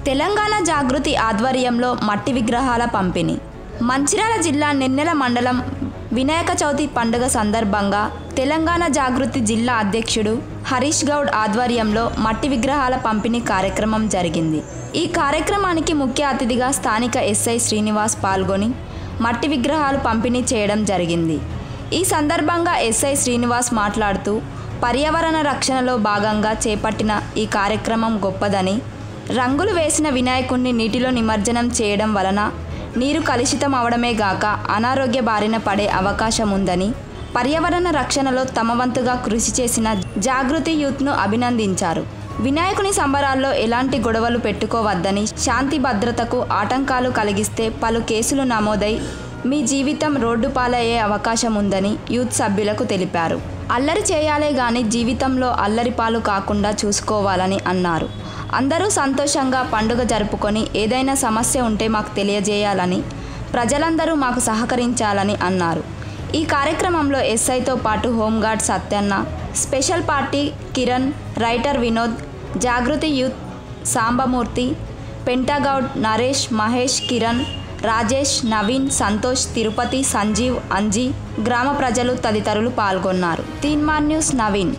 తెలంగాణ జాగృతి ఆధ్వర్యంలో మట్టి విగ్రహాల పంపిణీ మంచిర్యాల జిల్లా నెన్నెల మండలం వినాయక చవితి పండుగ సందర్భంగా తెలంగాణ జాగృతి జిల్లా అధ్యక్షుడు హరీష్ గౌడ్ ఆధ్వర్యంలో మట్టి విగ్రహాల పంపిణీ కార్యక్రమం జరిగింది ఈ కార్యక్రమానికి ముఖ్య అతిథిగా స్థానిక ఎస్ఐ శ్రీనివాస్ పాల్గొని మట్టి విగ్రహాలు పంపిణీ చేయడం జరిగింది ఈ సందర్భంగా ఎస్ఐ శ్రీనివాస్ మాట్లాడుతూ పర్యావరణ రక్షణలో భాగంగా చేపట్టిన ఈ కార్యక్రమం గొప్పదని రంగులు వేసిన వినాయకుణ్ణి నీటిలో నిమజ్జనం చేయడం వలన నీరు కలుషితం అవడమే గాక అనారోగ్య బారిన పడే అవకాశం ఉందని పర్యావరణ రక్షణలో తమ వంతుగా కృషి చేసిన జాగృతి యూత్ను అభినందించారు వినాయకుని సంబరాల్లో ఎలాంటి గొడవలు పెట్టుకోవద్దని శాంతి భద్రతకు ఆటంకాలు కలిగిస్తే పలు కేసులు నమోదై మీ జీవితం రోడ్డు పాలయ్యే అవకాశం ఉందని యూత్ సభ్యులకు తెలిపారు అల్లరి చేయాలే గాని జీవితంలో అల్లరి పాలు కాకుండా చూసుకోవాలని అన్నారు అందరూ సంతోషంగా పండుగ జరుపుకొని ఏదైనా సమస్య ఉంటే మాకు తెలియజేయాలని ప్రజలందరూ మాకు సహకరించాలని అన్నారు ఈ కార్యక్రమంలో ఎస్ఐతో పాటు home guard Satyanna special party Kiran writer Vinod Jagruthi youth Sambamurthy Pentagoud Naresh Mahesh Kiran Rajesh Naveen Santosh Tirupati Sanjeev Anji గ్రామ ప్రజలు తదితరులు పాల్గొన్నారు Teenmaar news Naveen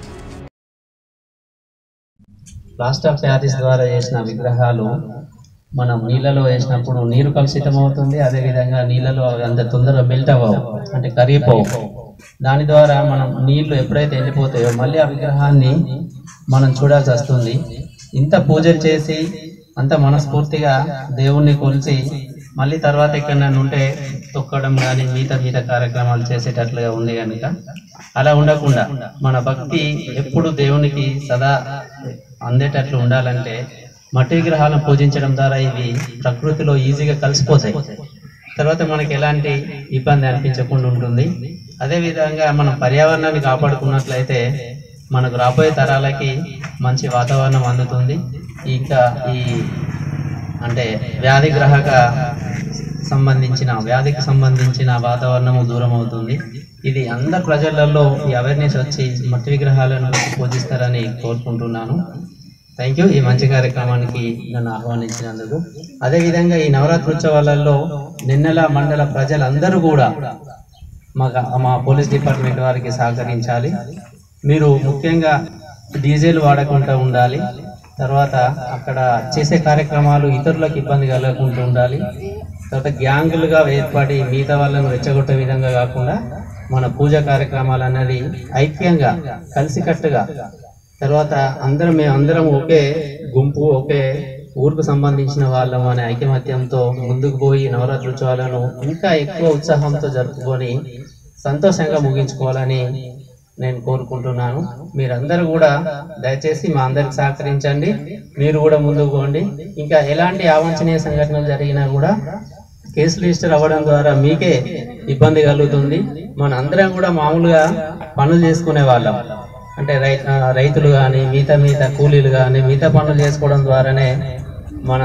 plaster of Paris ద్వారా చేసిన విగ్రహాలు మనం నీళ్ళలో వేసినప్పుడు నీరు కలుషితం అవుతుంది అదేవిధంగా నీళ్ళలో అవి అంత తొందరగా మెల్ట్ అవ్వవు అంటే కరిగిపోవు దాని ద్వారా మనం నీళ్లు ఎప్పుడైతే ఎండిపోతాయో మళ్ళీ ఆ విగ్రహాన్ని మనం చూడాల్సి వస్తుంది ఇంత పూజలు చేసి అంత మనస్ఫూర్తిగా దేవుణ్ణి కొలిచి మళ్ళీ తర్వాత ఎక్కడైనా ఉంటే తొక్కడం కానీ మిగతా మిగతా కార్యక్రమాలు చేసేటట్లుగా ఉంది కనుక అలా ఉండకుండా మన భక్తి ఎప్పుడు దేవునికి సదా అందేటట్లు ఉండాలంటే మట్టి విగ్రహాలను పూజించడం ద్వారా ఇవి ప్రకృతిలో ఈజీగా కలిసిపోతాయి తర్వాత మనకి ఎలాంటి ఇబ్బంది అనిపించకుండా ఉంటుంది అదే విధంగా మనం పర్యావరణాన్ని కాపాడుకున్నట్లయితే మనకు రాబోయే తరాలకి మంచి వాతావరణం అందుతుంది ఇంకా ఈ అంటే వ్యాధి గ్రహక సంబంధించిన వ్యాధికి సంబంధించిన వాతావరణము దూరం అవుతుంది ఇది అందరు ప్రజలలో ఈ అవేర్నెస్ వచ్చి మట్టి విగ్రహాలను పూజిస్తారని కోరుకుంటున్నాను థ్యాంక్ యూ ఈ మంచి కార్యక్రమానికి నన్ను ఆహ్వానించినందుకు అదేవిధంగా ఈ నవరాత్రి ఉత్సవాలలో నిన్నెల మండల ప్రజలందరూ కూడా మా మా పోలీస్ డిపార్ట్మెంట్ వారికి సహకరించాలి మీరు ముఖ్యంగా డీజిల్ వాడకుండా ఉండాలి తర్వాత అక్కడ చేసే కార్యక్రమాలు ఇతరులకు ఇబ్బంది కలగకుండా ఉండాలి తర్వాత గ్యాంగులుగా ఏర్పడి మిగతా వాళ్ళను రెచ్చగొట్టే విధంగా కాకుండా మన పూజ కార్యక్రమాలు అన్నది ఐక్యంగా కలిసికట్టుగా తర్వాత అందరం మేము అందరం ఒకే గుంపు ఒకే ఊరుకు సంబంధించిన వాళ్ళం అనే ఐకమత్యంతో ముందుకు పోయి నవరాత్రి ఉత్సవాలను ఇంకా ఎక్కువ ఉత్సాహంతో జరుపుకొని సంతోషంగా ముగించుకోవాలని నేను కోరుకుంటున్నాను మీరందరూ కూడా దయచేసి మా అందరికి సహకరించండి మీరు కూడా ముందుకు పోండి ఇంకా ఎలాంటి అవాంఛనీయ సంఘటనలు జరిగినా కూడా కేసు రిజిస్టర్ అవ్వడం ద్వారా మీకే ఇబ్బంది కలుగుతుంది మన అందరం కూడా మామూలుగా పనులు చేసుకునే వాళ్ళం అంటే రై ఆ, రైతులు కానీ మిగతా మిగతా కూలీలు కానీ మిగతా పనులు చేసుకోవడం ద్వారానే మన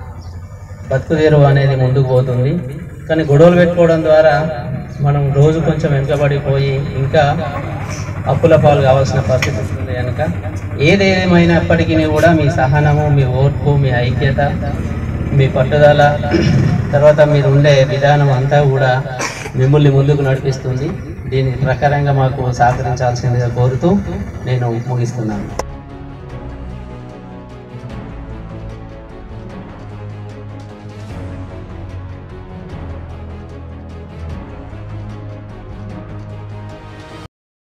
బతుకుదేరు అనేది ముందుకు పోతుంది కానీ గొడవలు పెట్టుకోవడం ద్వారా మనం రోజు కొంచెం వెనుకబడిపోయి ఇంకా అప్పుల పాలు కావాల్సిన పరిస్థితి వస్తుంది కనుక ఏదేమైనప్పటికీ కూడా మీ సహనము మీ ఓర్పు మీ ఐక్యత మీ పట్టుదల తర్వాత మీరు ఉండే విధానం అంతా కూడా మిమ్మల్ని ముందుకు నడిపిస్తుంది దీని ప్రకారంగా మాకు సహకరించాల్సిందిగా కోరుతూ నేను ముగిస్తున్నాను